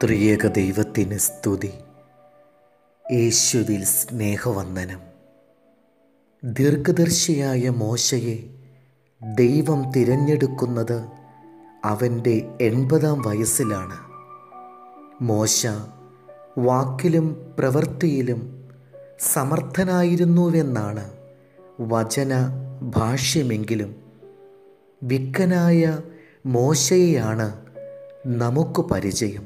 ത്രിയേക ദൈവത്തിന് സ്തുതി യേശുവിൽ സ്നേഹവന്ദനം ദീർഘദർശിയായ മോശയെ ദൈവം തിരഞ്ഞെടുക്കുന്നത് അവൻ്റെ എൺപതാം വയസ്സിലാണ് മോശ വാക്കിലും പ്രവൃത്തിയിലും സമർത്ഥനായിരുന്നുവെന്നാണ് വചന ഭാഷ്യമെങ്കിലും വിക്കനായ മോശയെയാണ് നമുക്ക് പരിചയം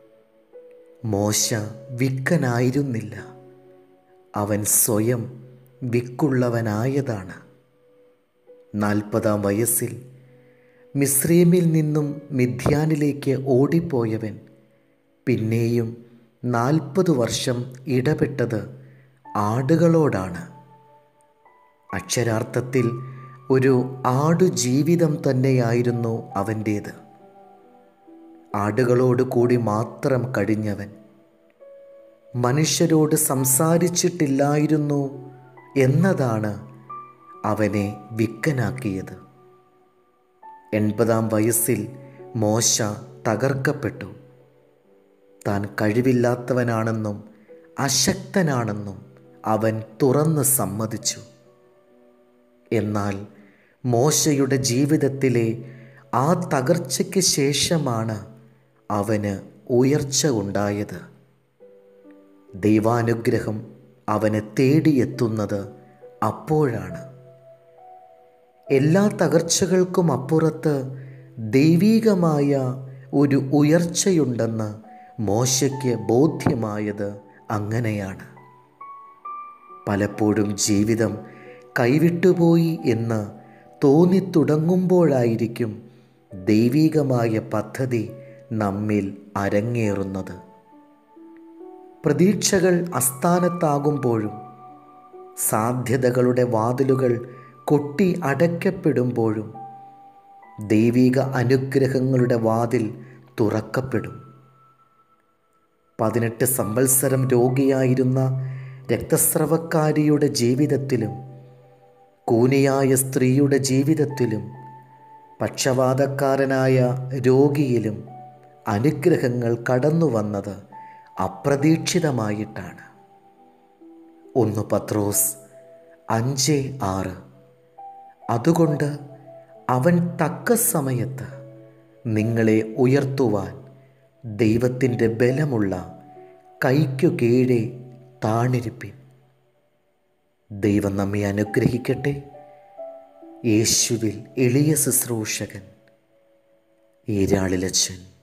മോശ വിക്കനായിരുന്നില്ല അവൻ സ്വയം വിക്കുള്ളവനായതാണ് നാൽപ്പതാം വയസ്സിൽ മിസ്രീമിൽ നിന്നും മിഥ്യാനിലേക്ക് ഓടിപ്പോയവൻ പിന്നെയും നാൽപ്പത് വർഷം ഇടപെട്ടത് ആടുകളോടാണ് അക്ഷരാർത്ഥത്തിൽ ഒരു ആടു ജീവിതം തന്നെയായിരുന്നു അവൻ്റേത് ആടുകളോട് കൂടി മാത്രം കഴിഞ്ഞവൻ മനുഷ്യരോട് സംസാരിച്ചിട്ടില്ലായിരുന്നു എന്നതാണ് അവനെ വിക്കനാക്കിയത് എൺപതാം വയസ്സിൽ മോശ തകർക്കപ്പെട്ടു താൻ കഴിവില്ലാത്തവനാണെന്നും അശക്തനാണെന്നും അവൻ തുറന്ന് സമ്മതിച്ചു എന്നാൽ മോശയുടെ ജീവിതത്തിലെ ആ തകർച്ചയ്ക്ക് ശേഷമാണ് അവന് ഉയർച്ച ഉണ്ടായത് ദൈവാനുഗ്രഹം അവനെ തേടിയെത്തുന്നത് അപ്പോഴാണ് എല്ലാ തകർച്ചകൾക്കും അപ്പുറത്ത് ദൈവീകമായ ഒരു ഉയർച്ചയുണ്ടെന്ന് മോശയ്ക്ക് ബോധ്യമായത് അങ്ങനെയാണ് പലപ്പോഴും ജീവിതം കൈവിട്ടുപോയി എന്ന് തോന്നിത്തുടങ്ങുമ്പോഴായിരിക്കും ദൈവീകമായ പദ്ധതി നമ്മിൽ അരങ്ങേറുന്നത് പ്രതീക്ഷകൾ അസ്ഥാനത്താകുമ്പോഴും സാധ്യതകളുടെ വാതിലുകൾ കൊട്ടി അടയ്ക്കപ്പെടുമ്പോഴും ദൈവിക അനുഗ്രഹങ്ങളുടെ വാതിൽ തുറക്കപ്പെടും പതിനെട്ട് സംവത്സരം രോഗിയായിരുന്ന രക്തസ്രവക്കാരിയുടെ ജീവിതത്തിലും കൂനിയായ സ്ത്രീയുടെ ജീവിതത്തിലും പക്ഷപാതക്കാരനായ രോഗിയിലും അനുഗ്രഹങ്ങൾ കടന്നു വന്നത് അപ്രതീക്ഷിതമായിട്ടാണ് ഒന്ന് പത്രോസ് അഞ്ച് ആറ് അതുകൊണ്ട് അവൻ തക്ക സമയത്ത് നിങ്ങളെ ഉയർത്തുവാൻ ദൈവത്തിൻ്റെ ബലമുള്ള കൈക്കു കീഴെ താണിരിപ്പിൻ ദൈവം നമ്മെ അനുഗ്രഹിക്കട്ടെ യേശുവിൽ എളിയ ശുശ്രൂഷകൻ ഈരാളിലച്ചൻ